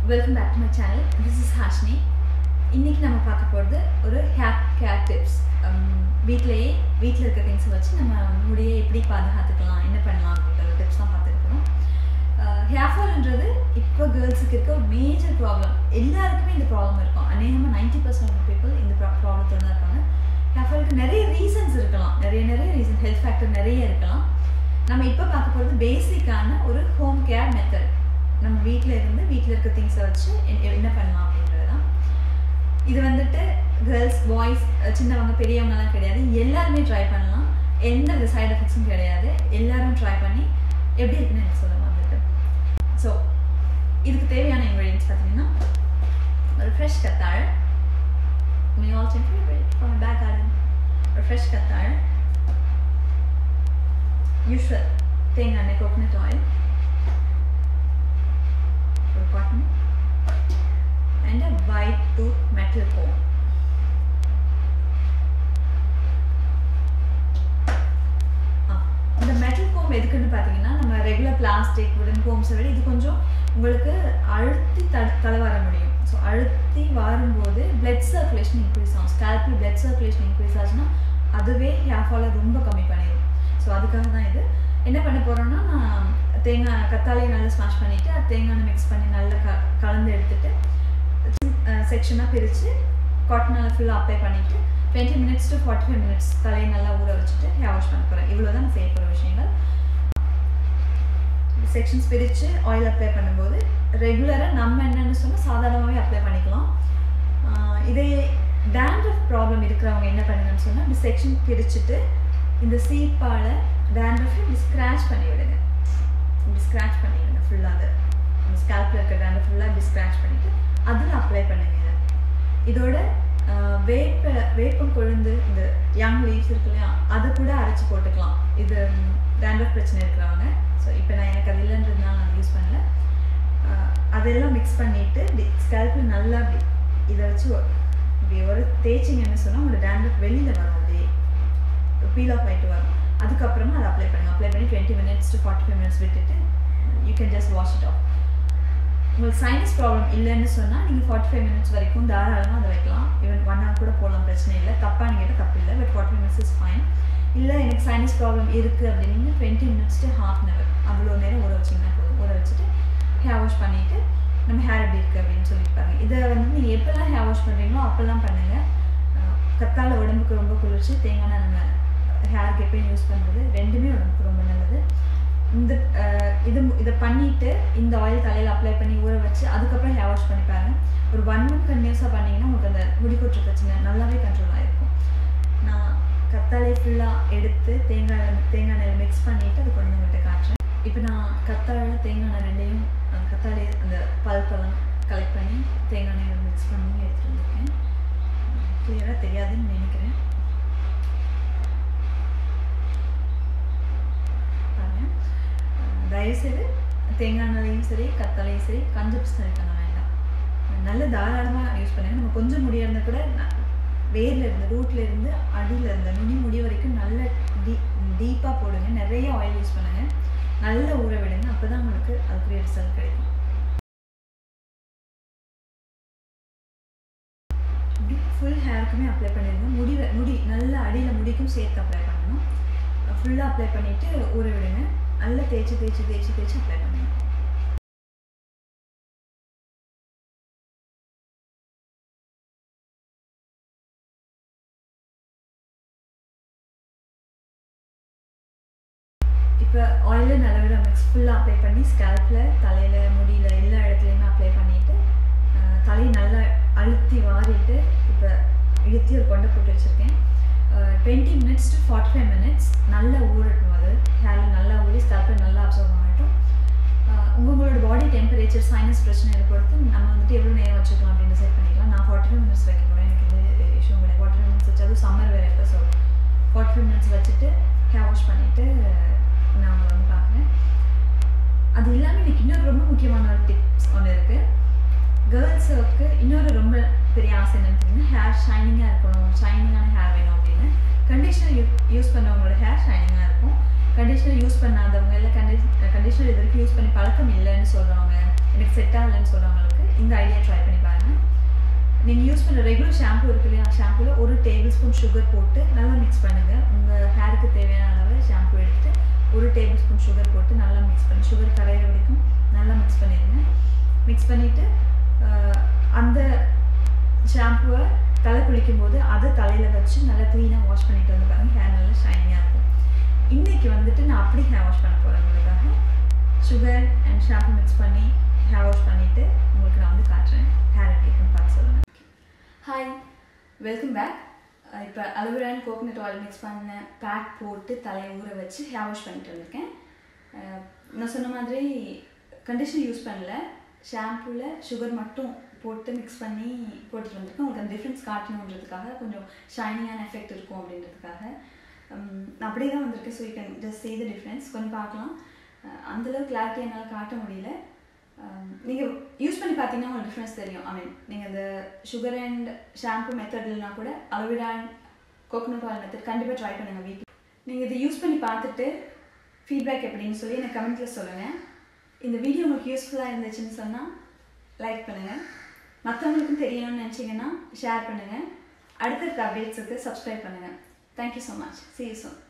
Welcome back to my channel this is Hashni இன்னைக்கு நம்ம பார்க்க போகிறது ஒரு ஹேர் கேர் டிப்ஸ் வீட்டிலேயே வீட்டில் இருக்க திங்ஸை வச்சு நம்ம முடியை எப்படி பாதுகாத்துக்கலாம் என்ன பண்ணலாம் அப்படின்ற டிப்ஸ் தான் பார்த்துருக்கோம் ஹேர் ஃபால்ன்றது இப்போ கேர்ள்ஸுக்கு இருக்க ஒரு மேஜர் ப்ராப்ளம் எல்லாருக்குமே இந்த ப்ராப்ளம் இருக்கும் அநேகமாக நைன்டி பர்சன்ட் ஆஃப் பீப்புள் இந்த ப்ராப்ளத்தோட தான் இருப்பாங்க ஹேர் ஃபாலுக்கு நிறைய ரீசன்ஸ் இருக்கலாம் நிறைய நிறைய ரீசன் ஹெல்த் ஃபேக்டர் நிறைய இருக்கலாம் நம்ம இப்போ பார்க்க போகிறது பேசிக்கான ஒரு ஹோம் கேர் மெத்தட் நம்ம வீட்டில் இருந்து வீட்டில் இருக்க திங்ஸை வச்சு என்ன என்ன பண்ணலாம் அப்படின்றது தான் இது வந்துட்டு கேர்ள்ஸ் பாய்ஸ் சின்னவங்க பெரியவங்கலாம் கிடையாது எல்லாருமே ட்ரை பண்ணலாம் எந்த வித சைட் எஃபெக்ட்ஸும் கிடையாது எல்லாரும் ட்ரை பண்ணி எப்படி இருக்குன்னு எனக்கு சொல்லலாம் வந்துட்டு ஸோ இதுக்கு தேவையான இன்க்ரீடியன்ஸ் பார்த்தீங்கன்னா ஒரு ஃப்ரெஷ் கத்தாழை my all time favourite from back garden ஒரு ஃப்ரெஷ் கத்தாழை யூஸ்வல் தேங்காய் எண்ணெய் கோகனட் ஆயில் ஒரு cotton and a white tooth metal comb. இந்த மெட்டல் கோம் எதுக்குன்னு பார்த்தீங்கன்னா நம்ம ரெகுலர் பிளாஸ்டிக் உடன் கோம்ஸை விட இது கொஞ்சம் உங்களுக்கு அழுத்தி த தலை வர முடியும் ஸோ அழுத்தி வரும்போது பிளட் சர்க்குலேஷன் இன்க்ரீஸ் ஆகும் ஸ்கேல்பில் பிளட் சர்க்குலேஷன் இன்க்ரீஸ் ஆச்சுன்னா அதுவே ஹேர் ஃபாலை ரொம்ப கம்மி பண்ணிடும் ஸோ அதுக்காக தான் இது என்ன பண்ண போகிறோன்னா நான் தேங்காய் கத்தாழையை நல்லா ஸ்மாஷ் பண்ணிவிட்டு அது தேங்காய் மிக்ஸ் பண்ணி நல்லா க கலந்து எடுத்துட்டு செக்ஷனாக பிரித்து காட்டனால் ஃபுல்லாக அப்ளை பண்ணிவிட்டு twenty minutes to forty five minutes தலையை நல்லா ஊற வச்சுட்டு ஹேர் வாஷ் பண்ண போகிறேன் இவ்வளோ தான் செய்ய போகிற விஷயங்கள் செக்ஷன்ஸ் பிரித்து ஆயில் அப்ளை பண்ணும்போது ரெகுலராக நம்ம என்னென்னு சொன்னால் சாதாரணமாகவே அப்ளை பண்ணிக்கலாம் இதே டேண்ட்ரஃப் ப்ராப்ளம் இருக்கிறவங்க என்ன பண்ணுங்கன்னு சொன்னால் இந்த செக்ஷன் பிரிச்சுட்டு இந்த சீப்பால் டேண்ட்ரஃபை இப்படி ஸ்க்ராச் பண்ணி விடுங்க இப்படி ஸ்க்ராச் பண்ணி விடுங்க ஃபுல்லாக அது இந்த ஸ்கேல்பில் இருக்க டேண்ட்ரஃப் ஃபுல்லாக இப்படி ஸ்க்ராச் பண்ணிவிட்டு அதில் அப்ளை பண்ணுங்க இதோட வேப்ப வேப்பம் கொழுந்து இந்த யங் லீவ்ஸ் இருக்கு இல்லையா அதை கூட அரைச்சி போட்டுக்கலாம் இது டேண்ட்ரஃப் பிரச்சனை இருக்கிறவங்க ஸோ இப்போ நான் எனக்கு அது இல்லைன்றதுனால நான் யூஸ் பண்ணல அதெல்லாம் மிக்ஸ் பண்ணிவிட்டு ஸ்கேல்பில் நல்லா அப்படி இதை வச்சு இப்படி ஒரு தேய்ச்சிங்க என்ன சொன்னால் உங்களோட டேண்ட்ரஃப் வெளியில் வரும் அப்படியே பீல் ஆஃப் ஆகிட்டு வரும் அதுக்கப்புறமா அதை அப்ளை பண்ணுங்கள் அப்ளை பண்ணி twenty minutes to forty five minutes விட்டுட்டு you can just wash it off உங்களுக்கு சைனஸ் ப்ராப்ளம் இல்லைன்னு சொன்னால் நீங்கள் ஃபார்ட்டி ஃபைவ் மினிட்ஸ் வரைக்கும் தாராளமாக அதை வைக்கலாம் ஈவன் ஒன் ஹவர் கூட போகலாம் பிரச்சனை இல்லை தப்பாக நீங்கள் கேட்டால் தப்பு இல்லை but forty five minutes is fine இல்லை எனக்கு சைனஸ் ப்ராப்ளம் இருக்குது அப்படின்னு twenty minutes to half an hour அவ்வளோ நேரம் ஊற வச்சிங்கன்னா போதும் ஊற வச்சுட்டு ஹேர் வாஷ் பண்ணிவிட்டு நம்ம ஹேர் எப்படி இருக்குது அப்படின்னு சொல்லிட்டு பாருங்கள் இதை வந்து நீங்கள் எப்போல்லாம் ஹேர் வாஷ் பண்ணுறீங்களோ அப்போல்லாம் பண்ணுங்கள் கத்தாழை உடம்புக்கு ரொம்ப குளிர்ச்சி தேங்காய் நம்ம ஹேருக்கு எப்பயும் யூஸ் பண்ணுறது ரெண்டுமே உடம்புக்கு ரொம்ப நல்லது இந்த இது இதை பண்ணிவிட்டு இந்த ஆயில் தலையில் அப்ளை பண்ணி ஊற வச்சு அதுக்கப்புறம் ஹேர் வாஷ் பண்ணி பாருங்க ஒரு ஒன் மந்த் கண்டினியூஸாக பண்ணிங்கன்னா உங்களுக்கு அந்த முடி கொட்டுற பிரச்சனை நல்லாவே கண்ட்ரோல் ஆகிருக்கும் நான் கத்தாழை ஃபுல்லாக எடுத்து தேங்காய் தேங்காய் எண்ணெய் மிக்ஸ் பண்ணிவிட்டு அது கொண்டு உங்கள்கிட்ட காட்டுறேன் இப்போ நான் கத்தாழை தேங்காய் எண்ணெய் ரெண்டையும் அந்த கத்தாழை அந்த பல்பெல்லாம் கலெக்ட் பண்ணி தேங்காய் எண்ணெய் மிக்ஸ் பண்ணி எடுத்துகிட்டு வந்திருக்கேன் கிளியராக தெரியாதுன்னு நினைக்கிறேன் தயவுசெய்து தேங்காய் எண்ணெயும் சரி கத்தாழையும் சரி கஞ்சப்ஸ் சரி பண்ண வேண்டாம் நல்ல தாராளமாக யூஸ் பண்ணுங்கள் நம்ம கொஞ்சம் முடியாக இருந்தால் கூட வேரில் இருந்து ரூட்டில் இருந்து அடியில் இருந்த நுனி முடி வரைக்கும் நல்ல டீ டீப்பாக போடுங்க நிறைய ஆயில் யூஸ் பண்ணுங்கள் நல்ல ஊற விடுங்க அப்போ தான் உங்களுக்கு அதுக்குரிய ரிசல்ட் கிடைக்கும் இப்படி ஃபுல் ஹேருக்குமே அப்ளை பண்ணிடுங்க முடி முடி நல்ல அடியில் முடிக்கும் சேர்த்து அப்ளை பண்ணணும் ஃபுல்லாக அப்ளை பண்ணிவிட்டு ஊற விடுங்க நல்லா தேய்ச்சி தேய்ச்சி தேய்ச்சி தேய்ச்சி அப்ளை பண்ணுங்க இப்போ ஆயிலில் நல்லவிட மிக்ஸ் ஃபுல்லாக அப்ளை பண்ணி ஸ்கேல்பில் தலையில் முடியல எல்லா இடத்துலையுமே அப்ளை பண்ணிவிட்டு தலையை நல்லா அழுத்தி வாரிட்டு இப்போ இழுத்தி ஒரு கொண்டை போட்டு வச்சுருக்கேன் twenty minutes to forty five minutes நல்லா ஊறட்டும் அது ஹேரில் நல்லா ஊறி ஸ்கேல்பில் நல்லா அப்சர்வ் ஆகட்டும் உங்களோட பாடி டெம்பரேச்சர் சைனஸ் பிரச்சனை பொறுத்து நம்ம வந்துட்டு எவ்வளோ நேரம் வச்சுக்கலாம் அப்படின்னு டிசைட் பண்ணிக்கலாம் நான் ஃபார்ட்டி ஃபைவ் மினிட்ஸ் வைக்க போகிறேன் எனக்கு எந்த இஷ்யூ கிடையாது ஃபார்ட்டி ஃபைவ் மினிட்ஸ் வச்சாலும் சம்மர் வேறு எப்போ ஸோ ஃபார்ட்டி ஃபைவ் மினிட்ஸ் வச்சுட்டு ஹேர் வாஷ் பண்ணிவிட்டு நான் உங்களை வந்து பார்க்குறேன் அது இல்லாமல் எனக்கு இன்னொரு ரொம்ப முக்கியமான ஒரு டிப்ஸ் ஒன்று இருக்குது கேர்ள்ஸுக்கு இன்னொரு ரொம்ப பெரிய ஆசை என்னன்னு பார்த்தீங்கன்னா ஹேர் ஷைனிங்காக இருக்கணும் ஷைனிங்கான ஹேர் வேணும் அப்படின்னு கண்டிஷனர் யூ யூஸ் பண்ணவங்களோட ஹேர் ஷைனிங்காக இருக்கும் கண்டிஷனர் யூஸ் பண்ணாதவங்க இல்லை கண்டி கண்டிஷனர் இது வரைக்கும் யூஸ் பண்ணி பழக்கம் இல்லைன்னு சொல்கிறவங்க எனக்கு செட் ஆகலைன்னு சொல்கிறவங்களுக்கு இந்த ஐடியா ட்ரை பண்ணி பாருங்கள் நீங்கள் யூஸ் பண்ணுற ரெகுலர் ஷாம்பு இருக்கு இல்லையா ஷாம்புவில் ஒரு டேபிள் ஸ்பூன் சுகர் போட்டு நல்லா மிக்ஸ் பண்ணுங்கள் உங்கள் ஹேருக்கு தேவையான அளவு ஷாம்பு எடுத்துட்டு ஒரு டேபிள் ஸ்பூன் சுகர் போட்டு நல்லா மிக்ஸ் பண்ணி சுகர் கரையிற வரைக்கும் நல்லா மிக்ஸ் பண்ணிடுங்க மிக்ஸ் பண்ணிவிட்டு அந்த ஷாம்புவை தலை குளிக்கும் போது அதை தலையில் வச்சு நல்லா க்ளீனாக வாஷ் பண்ணிட்டு வந்து பாருங்க ஹேர் நல்லா ஷைனியாக இருக்கும் இன்றைக்கி வந்துட்டு நான் அப்படி ஹேர் வாஷ் பண்ண போகிறேன் உங்களுக்காக சுகர் அண்ட் ஷாம்பு மிக்ஸ் பண்ணி ஹேர் வாஷ் பண்ணிவிட்டு உங்களுக்கு நான் வந்து காட்டுறேன் ஹேர் எப்படி இருக்குன்னு பார்த்து சொல்லுங்கள் ஹாய் வெல்கம் பேக் இப்போ aloe vera and coconut oil mix பண்ண பேக் போட்டு தலையை ஊற வச்சு ஹேர் வாஷ் பண்ணிட்டு வந்திருக்கேன் அஹ் நான் சொன்ன மாதிரி கண்டிஷனர் யூஸ் பண்ணல ஷாம்புவில் சுகர் மட்டும் போட்டு மிக்ஸ் பண்ணி போட்டுட்டு வந்திருக்கேன் உங்களுக்கு அந்த டிஃப்ரென்ஸ் காட்டணுன்றதுக்காக கொஞ்சம் ஷைனிங்கான எஃபெக்ட் இருக்கும் அப்படின்றதுக்காக உம், நான் அப்படியே தான் வந்திருக்கேன் so you can just see the difference கொஞ்சம் பார்க்கலாம் அஹ் அந்தளவு கிளாரிட்டி என்னால் காட்ட முடியல நீங்கள் யூஸ் பண்ணி பார்த்தீங்கன்னா உங்களுக்கு டிஃப்ரென்ஸ் தெரியும் ஐ மீன் நீங்கள் இந்த சுகர் அண்ட் ஷாம்பு மெத்தட்லனா கூட aloe vera and coconut oil method கண்டிப்பாக ட்ரை பண்ணுங்கள் வீட்டில் நீங்கள் இதை யூஸ் பண்ணி பார்த்துட்டு ஃபீட்பேக் எப்படின்னு சொல்லி எனக்கு கமெண்ட்டில் சொல்லுங்கள் இந்த வீடியோ உங்களுக்கு யூஸ்ஃபுல்லாக இருந்துச்சுன்னு சொன்னால் லைக் பண்ணுங்கள் மற்றவங்களுக்கும் தெரியணும்னு நினச்சிங்கன்னா ஷேர் பண்ணுங்கள் அடுத்தடுத்த அப்டேட்ஸுக்கு சப்ஸ்கிரைப் பண்ணுங்கள் thank you so much see you soon